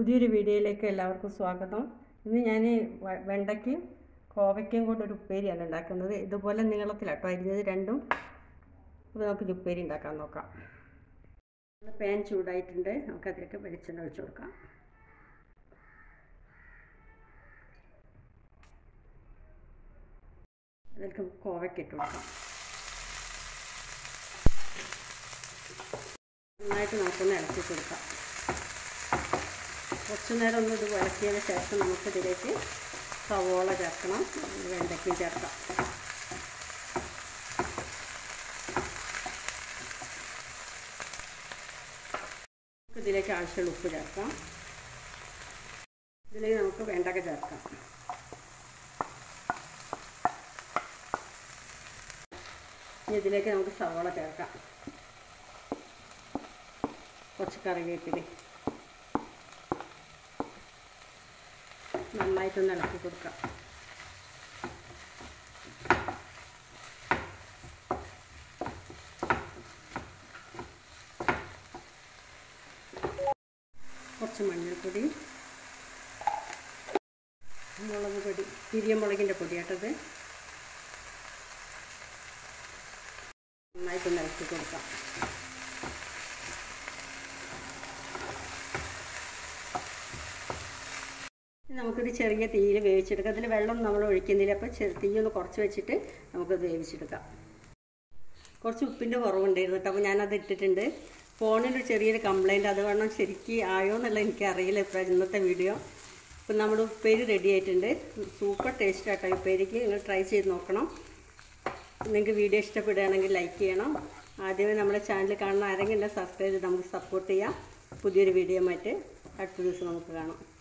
പുതിയൊരു വീഡിയോയിലേക്ക് എല്ലാവർക്കും സ്വാഗതം ഇന്ന് ഞാൻ വെണ്ടയ്ക്കും കോവയ്ക്കയും കൊണ്ടൊരു ഉപ്പേരിയാണ് ഉണ്ടാക്കുന്നത് ഇതുപോലെ നീളത്തിലാട്ടോ അരിഞ്ഞത് രണ്ടും അപ്പോൾ നമുക്ക് ഇനി ഉപ്പേരി ഉണ്ടാക്കാൻ നോക്കാം പാൻ ചൂടായിട്ടുണ്ട് നമുക്കതിലേക്ക് വെളിച്ചെണ്ണ ഒഴിച്ചു കൊടുക്കാം അതിലേക്ക് കോവയ്ക്ക ഇട്ട് കൊടുക്കാം നന്നായിട്ട് നമുക്കൊന്ന് ഇളക്കി കൊടുക്കാം കുറച്ച് നേരം ഒന്ന് ഇത് ഇളക്കിയതിന് ശേഷം നമുക്കിതിലേക്ക് സവോള ചേർക്കണം വെണ്ടയ്ക്കും ചേർക്കാം ഇതിലേക്ക് ആവശ്യമുള്ള ഉപ്പ് ചേർക്കാം ഇതിലേക്ക് നമുക്ക് വെണ്ടക്ക ചേർക്കാം ഇനി ഇതിലേക്ക് നമുക്ക് സവോള ചേർക്കാം കുറച്ച് കറിവേപ്പില നന്നായിട്ടൊന്ന് ഇളക്കി കൊടുക്കാം കുറച്ച് മഞ്ഞൾപ്പൊടി മുളക് പൊടി തിരിയമുളകിൻ്റെ പൊടിയാട്ടത് നന്നായിട്ടൊന്ന് ഇളക്കി കൊടുക്കാം നമുക്കിത് ചെറിയ തീയിൽ വേവിച്ചെടുക്കാം അതിൽ വെള്ളം നമ്മൾ ഒഴിക്കുന്നില്ല അപ്പോൾ തീ ഒന്ന് കുറച്ച് വെച്ചിട്ട് നമുക്കത് വേവിച്ചെടുക്കാം കുറച്ച് ഉപ്പിൻ്റെ കുറവുണ്ടായിരുന്നു കേട്ടോ അപ്പോൾ ഞാനത് ഇട്ടിട്ടുണ്ട് ഫോണിനൊരു ചെറിയൊരു കംപ്ലൈൻറ്റ് അത് വേണം ശരിക്ക് ആയോ എന്നുള്ള എനിക്കറിയില്ല ഇപ്പോൾ ഇന്നത്തെ വീഡിയോ ഇപ്പം നമ്മുടെ ഉപ്പേരി റെഡി ആയിട്ടുണ്ട് സൂപ്പർ ടേസ്റ്റ് ആട്ടോ ഉപ്പേരിക്ക് നിങ്ങൾ ട്രൈ ചെയ്ത് നോക്കണം നിങ്ങൾക്ക് വീഡിയോ ഇഷ്ടപ്പെടുകയാണെങ്കിൽ ലൈക്ക് ചെയ്യണം ആദ്യമേ നമ്മുടെ ചാനൽ കാണുന്ന ആരെങ്കിലും സബ്സ്ക്രൈബ് ചെയ്ത് നമുക്ക് സപ്പോർട്ട് ചെയ്യാം പുതിയൊരു വീഡിയോ ആയിട്ട് അടുത്ത ദിവസം നമുക്ക് കാണാം